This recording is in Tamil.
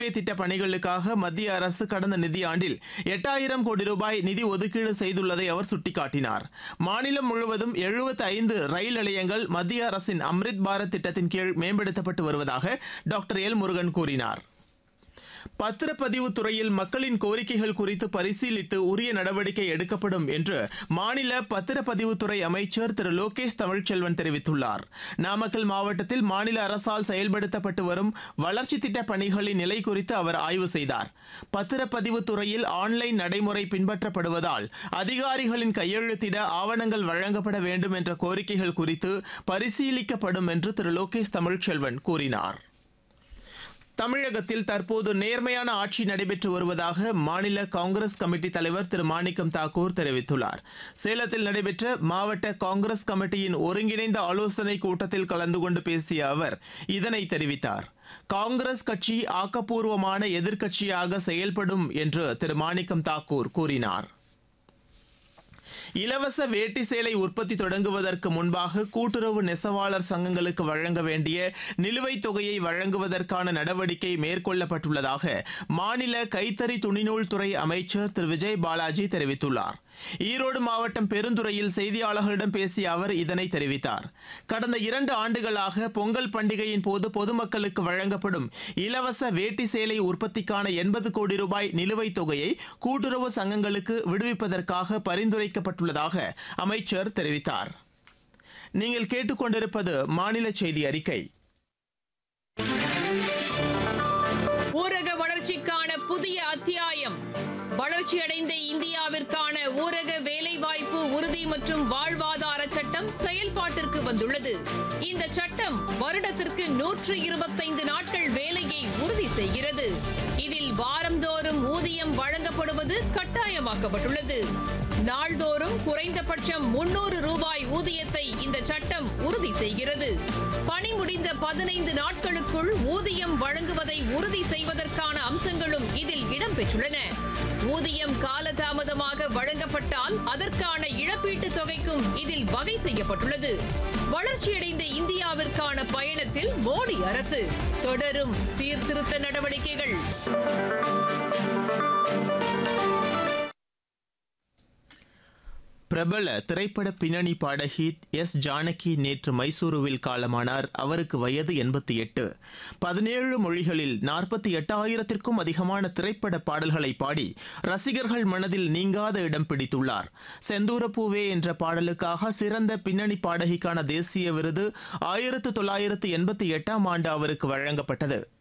திட்ட பணிகளுக்காக மத்திய அரசு கடந்த நிதியாண்டில் எட்டாயிரம் கோடி ரூபாய் நிதி ஒதுக்கீடு செய்துள்ளதை அவர் சுட்டிக்காட்டினார் மாநிலம் முழுவதும் 75 ஐந்து ரயில் நிலையங்கள் மத்திய அரசின் அம்ரித் பாரத் திட்டத்தின் கீழ் மேம்படுத்தப்பட்டு வருவதாக டாக்டர் எல் முருகன் கூறினார் பத்திரப்பதிவு துறையில் மக்களின் கோரிக்கைகள் குறித்து பரிசீலித்து உரிய நடவடிக்கை எடுக்கப்படும் என்று மாநில பத்திரப்பதிவுத்துறை அமைச்சர் திரு லோகேஷ் தமிழ்ச்செல்வன் தெரிவித்துள்ளார் நாமக்கல் மாவட்டத்தில் மாநில அரசால் செயல்படுத்தப்பட்டு வரும் வளர்ச்சி திட்ட பணிகளின் நிலை குறித்து அவர் ஆய்வு செய்தார் பத்திரப்பதிவு துறையில் ஆன்லைன் நடைமுறை பின்பற்றப்படுவதால் அதிகாரிகளின் கையெழுத்திட ஆவணங்கள் வழங்கப்பட வேண்டும் என்ற கோரிக்கைகள் குறித்து பரிசீலிக்கப்படும் என்று திரு லோகேஷ் தமிழ்ச்செல்வன் கூறினார் தமிழகத்தில் தற்போது நேர்மையான ஆட்சி நடைபெற்று வருவதாக மாநில காங்கிரஸ் கமிட்டி தலைவர் திரு மாணிக்கம் தாக்கூர் தெரிவித்துள்ளார் சேலத்தில் நடைபெற்ற மாவட்ட காங்கிரஸ் கமிட்டியின் ஒருங்கிணைந்த ஆலோசனைக் கூட்டத்தில் கலந்து கொண்டு பேசிய அவர் இதனை தெரிவித்தார் காங்கிரஸ் கட்சி ஆக்கப்பூர்வமான எதிர்க்கட்சியாக செயல்படும் என்று திரு மாணிக்கம் தாக்கூர் கூறினார் இலவச வேட்டி சேலை உற்பத்தி தொடங்குவதற்கு முன்பாக கூட்டுறவு நெசவாளர் சங்கங்களுக்கு வழங்க வேண்டிய நிலுவைத் தொகையை வழங்குவதற்கான நடவடிக்கை மேற்கொள்ளப்பட்டுள்ளதாக மாநில கைத்தறி துணிநூல் துறை அமைச்சர் திரு விஜய் பாலாஜி தெரிவித்துள்ளார் ஈரோடு மாவட்டம் பெருந்துறையில் செய்தியாளர்களிடம் பேசிய அவர் இதனை தெரிவித்தார் கடந்த இரண்டு ஆண்டுகளாக பொங்கல் பண்டிகையின் போது பொதுமக்களுக்கு வழங்கப்படும் இலவச வேட்டி சேலை உற்பத்திக்கான எண்பது கோடி ரூபாய் நிலுவைத் தொகையை கூட்டுறவு சங்கங்களுக்கு விடுவிப்பதற்காக பரிந்துரைக்கப்பட்டுள்ளதாக அமைச்சர் தெரிவித்தார் நீங்கள் கேட்டுக்கொண்டிருப்பது மாநில செய்தி அறிக்கை ஊரக வளர்ச்சிக்கான புதிய அத்தியாயம் வளர்ச்சியடைந்த இந்தியாவிற்கான ஊரக வேலைவாய்ப்பு உறுதி மற்றும் வாழ்வாதார சட்டம் செயல்பாட்டிற்கு வந்துள்ளது இந்த சட்டம் வருடத்திற்கு நூற்று இருபத்தைந்து நாட்கள் வேலையை உறுதி செய்கிறது இதில் வாரந்தோறும் ஊதியம் வழங்கப்படுவது கட்டாயமாக்கப்பட்டுள்ளது நாள்தோறும் குறைந்தபட்சம் முன்னூறு ரூபாய் ஊதியத்தை இந்த சட்டம் உறுதி செய்கிறது பணி முடிந்த பதினைந்து நாட்களுக்குள் ஊதியம் வழங்குவதை உறுதி செய்வதற்கான அம்சங்களும் இதில் இடம்பெற்றுள்ளன ஊதியம் காலதாமதமாக வழங்கப்பட்டால் அதற்கான இழப்பீட்டுத் தொகைக்கும் இதில் வகை செய்யப்பட்டுள்ளது வளர்ச்சியடைந்த இந்தியாவிற்கான பயணத்தில் மோடி அரசு தொடரும் சீர்திருத்த நடவடிக்கைகள் பிரபல திரைப்பட பின்னணி பாடகி எஸ் ஜானகி நேற்று மைசூருவில் காலமானார் அவருக்கு வயது எண்பத்தி எட்டு பதினேழு மொழிகளில் நாற்பத்தி எட்டாயிரத்திற்கும் அதிகமான திரைப்பட பாடல்களை பாடி ரசிகர்கள் மனதில் நீங்காத இடம் பிடித்துள்ளார் செந்தூரப்பூவே என்ற பாடலுக்காக சிறந்த பின்னணி பாடகிக்கான தேசிய விருது ஆயிரத்து தொள்ளாயிரத்து எண்பத்தி எட்டாம் ஆண்டு அவருக்கு வழங்கப்பட்டது